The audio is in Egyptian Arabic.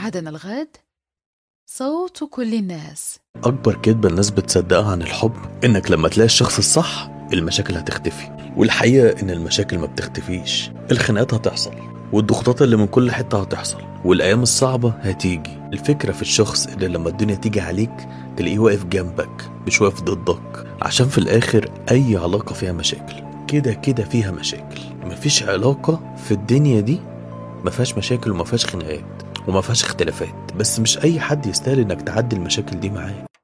موعدنا الغد صوت كل الناس أكبر كذبة الناس بتصدقها عن الحب إنك لما تلاقي الشخص الصح المشاكل هتختفي والحقيقة إن المشاكل ما بتختفيش الخناقات هتحصل والضغوطات اللي من كل حتة هتحصل والأيام الصعبة هتيجي الفكرة في الشخص اللي لما الدنيا تيجي عليك تلاقيه واقف جنبك مش واقف ضدك عشان في الآخر أي علاقة فيها مشاكل كده كده فيها مشاكل مفيش علاقة في الدنيا دي ما فيهاش مشاكل وما فيهاش خناقات وما فيهاش اختلافات بس مش اي حد يستاهل انك تعدي المشاكل دي معاه